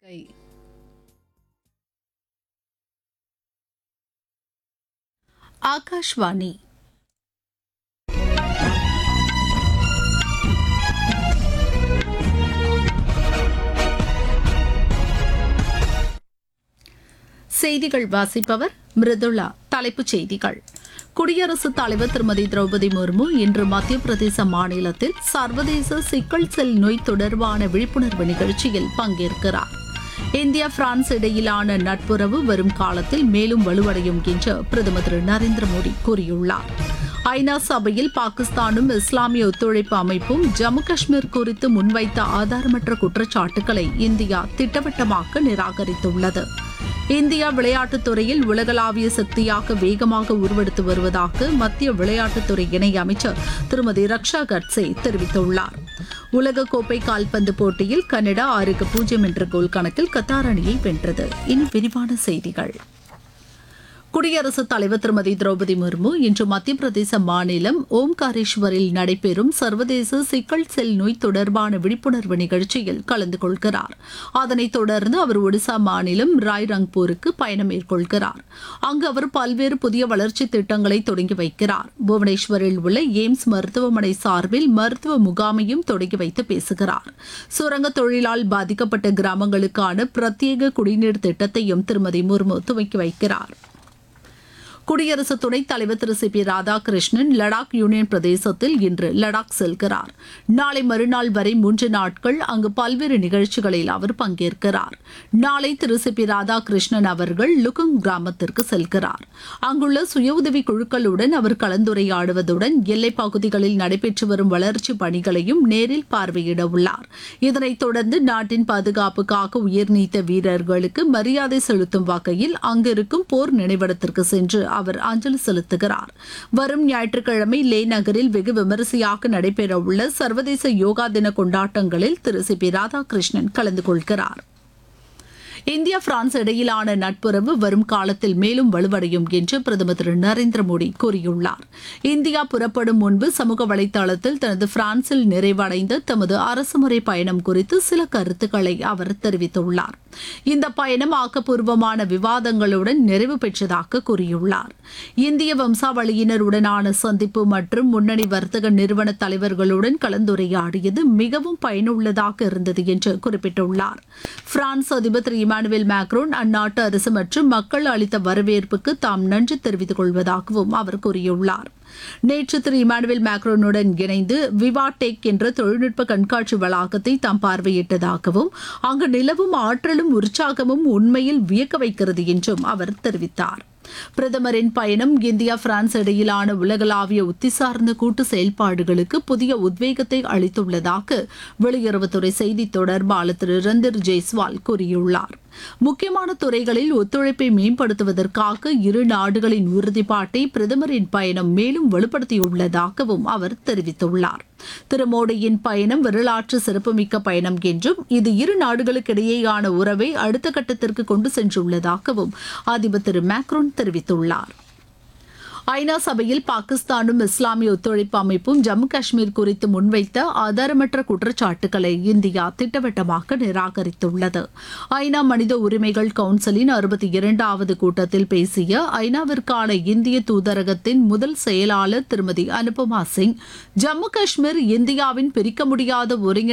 ಆಕಾಶವಾಣಿ செய்திகள் வாசிப்பவர் மிருதுளா தலைப்புச் செய்திகள் குடியரசுத் தலைவர் திருமதி திரௌபதி முர்மு இன்று மத்திய பிரதேச மாநிலத்தில் சர்வதேச சிக்கல் செல் நோய் தொடர்பான விழிப்புணர்வு நிகழ்ச்சியில் பங்கேற்கிறார் இந்தியா பிரான்ஸ் இடையிலான நட்புறவு வரும் காலத்தில் மேலும் வலுவடையும் என்று பிரதமர் திரு நரேந்திர மோடி கூறியுள்ளார் ஐநா சபையில் பாகிஸ்தானும் இஸ்லாமிய ஒத்துழைப்பு அமைப்பும் ஜம்மு காஷ்மீர் குறித்து முன்வைத்த ஆதாரமற்ற குற்றச்சாட்டுகளை இந்தியா திட்டவட்டமாக நிராகரித்துள்ளது இந்தியா விளையாட்டுத் துறையில் உலகளாவிய சக்தியாக வேகமாக உருவெடுத்து வருவதாக மத்திய விளையாட்டுத்துறை இணை அமைச்சர் திருமதி ரக்ஷா கட்சே தெரிவித்துள்ளார் உலகக்கோப்பை கால்பந்து போட்டியில் கனடா ஆறுக்கு பூஜ்ஜியம் என்ற கோல் கணக்கில் கத்தார் அணியை வென்றது இனி விரிவான செய்திகள் குடியரசுத் தலைவர் திருமதி திரௌபதி முர்மு இன்று மத்திய பிரதேச மாநிலம் ஓம்காரேஸ்வரில் நடைபெறும் சர்வதேச சிக்கல் செல் நோய் தொடர்பான விழிப்புணர்வு நிகழ்ச்சியில் கலந்து கொள்கிறார் அதனைத் தொடர்ந்து அவர் ஒடிசா மாநிலம் ராய்ரங்பூருக்கு பயணம் மேற்கொள்கிறார் அங்கு அவர் பல்வேறு புதிய வளர்ச்சி திட்டங்களை தொடங்கி வைக்கிறார் புவனேஸ்வரில் உள்ள எய்ம்ஸ் மருத்துவமனை சார்பில் மருத்துவ முகாமையும் தொடங்கி வைத்து பேசுகிறார் சுரங்க தொழிலால் பாதிக்கப்பட்ட கிராமங்களுக்கான பிரத்யேக குடிநீர் திட்டத்தையும் திருமதி முர்மு துவக்கி வைக்கிறார் குடியரசு துணைத் தலைவர் திரு C P Radhakrishnan Ladakh union பிரதேசத்தில் இன்று லடாக் செல்கிறார் நாளை மறுநாள் வரை மூன்று நாட்கள் அங்கு பல்வேறு நிகழ்ச்சிகளில் அவர் பங்கேற்கிறார் நாளை திரு சி பி ராதாகிருஷ்ணன் அவர்கள் லுகுங் கிராமத்திற்கு செல்கிறார் அங்குள்ள சுய உதவி குழுக்களுடன் அவர் கலந்துரையாடுவதுடன் எல்லைப் பகுதிகளில் நடைபெற்று வரும் வளர்ச்சி பணிகளையும் நேரில் பார்வையிட உள்ளார் இதனைத் தொடர்ந்து நாட்டின் பாதுகாப்புக்காக உயிர் நீத்த வீரர்களுக்கு மரியாதை செலுத்தும் வகையில் அங்கிருக்கும் போர் நினைவிடத்திற்கு சென்று அவர் அஞ்சலி செலுத்துகிறார் வரும் ஞாயிற்றுக்கிழமை லே நகரில் வெகு விமரிசையாக நடைபெறவுள்ள சர்வதேச யோகா தின கொண்டாட்டங்களில் திரு சி பி ராதாகிருஷ்ணன் கலந்து கொள்கிறார் இந்தியா பிரான்ஸ் இடையிலான நட்புறவு வரும் காலத்தில் மேலும் வலுவடையும் என்று பிரதமர் திரு நரேந்திர மோடி கூறியுள்ளார் இந்தியா புறப்படும் முன்பு சமூக வலைதளத்தில் தனது பிரான்சில் நிறைவடைந்த தமது அரசுமுறை பயணம் குறித்து சில கருத்துக்களை அவர் தெரிவித்துள்ளார் இந்த பயணம் ஆக்கப்பூர்வமான விவாதங்களுடன் நிறைவு பெற்றதாக கூறியுள்ளார் இந்திய வம்சாவளியினருடனான சந்திப்பு மற்றும் முன்னணி வர்த்தக நிறுவன தலைவர்களுடன் கலந்துரையாடியது மிகவும் பயனுள்ளதாக இருந்தது என்று குறிப்பிட்டுள்ளார் பிரான்ஸ் அதிபர் திரு இமானுவேல் மேக்ரோன் அந்நாட்டு அரசு மற்றும் மக்கள் அளித்த வரவேற்புக்கு தாம் நன்றி தெரிவித்துக் கொள்வதாகவும் அவர் கூறியுள்ளார் நேற்று திரு இமானுவேல் மேக்ரோனுடன் இணைந்து விவா டெக் என்ற தொழில்நுட்ப கண்காட்சி வளாகத்தை தாம் பார்வையிட்டதாகவும் அங்கு நிலவும் ஆற்றலும் உற்சாகமும் உண்மையில் வியக்க வைக்கிறது என்றும் அவர் தெரிவித்தார் பிரதமரின் பயணம் இந்தியா பிரான்ஸ் இடையிலான உலகளாவிய உத்தி சார்ந்த கூட்டு செயல்பாடுகளுக்கு புதிய உத்வேகத்தை அளித்துள்ளதாக வெளியுறவுத்துறை செய்தி தொடர்பாளர் திரு ரந்தர் ஜெய்ஸ்வால் கூறியுள்ளார் முக்கியமான துறைகளில் ஒத்துழைப்பை மேம்படுத்துவதற்காக இரு நாடுகளின் உறுதிப்பாட்டை பிரதமரின் பயணம் மேலும் வலுப்படுத்தியுள்ளதாகவும் அவர் தெரிவித்துள்ளார் திரு மோடியின் பயணம் வரலாற்று சிறப்புமிக்க பயணம் என்றும் இது இரு நாடுகளுக்கிடையேயான உறவை அடுத்த கட்டத்திற்கு கொண்டு சென்றுள்ளதாகவும் அதிபர் திரு மேக்ரோன் தெரிவித்துள்ளார் ஐநா சபையில் பாகிஸ்தானும் இஸ்லாமிய ஒத்துழைப்பு அமைப்பும் ஜம்மு காஷ்மீர் குறித்து முன்வைத்த ஆதாரமற்ற குற்றச்சாட்டுகளை இந்தியா திட்டவட்டமாக நிராகரித்துள்ளது ஐநா மனித உரிமைகள் கவுன்சிலின் அறுபத்தி இரண்டாவது கூட்டத்தில் பேசிய ஐநாவிற்கான இந்திய தூதரகத்தின் முதல் செயலாளர் திருமதி அனுபமா சிங் ஜம்மு காஷ்மீர் இந்தியாவின் பிரிக்க முடியாத ஒருங்கிணைந்த